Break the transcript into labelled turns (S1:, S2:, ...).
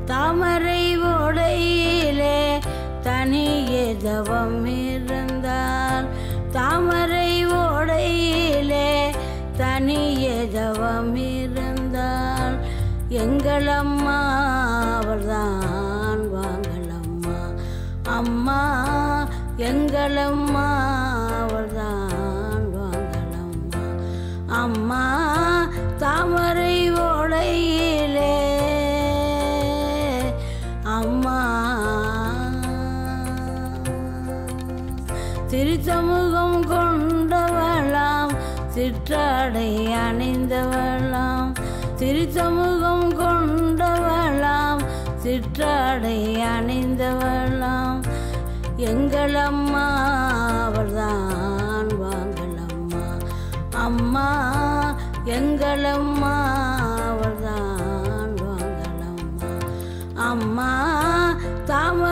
S1: தாமரை ஓடையிலே தனியே தவம் இருந்தார் தாமரை ஓடையிலே தனியே தவம் இருந்தார் எங்களம்மா அவர்தான் வாங்களம்மா அம்மா எங்களம்மா அவர்தான் வாங்களம்மா அம்மா தாமரை ஓடையிலே அம்மா திருச்சமூகம் கொண்டவளாம் சிற்றாடை அணிந்தவளாம் திருச்சமூகம் கொண்டவளாம் சிற்றாடை அணிந்தவளாம் எங்களம்மா அவர்தான் வாங்களம்மா அம்மா எங்களம்மா அவர்தான் வாங்களம்மா அம்மா தாம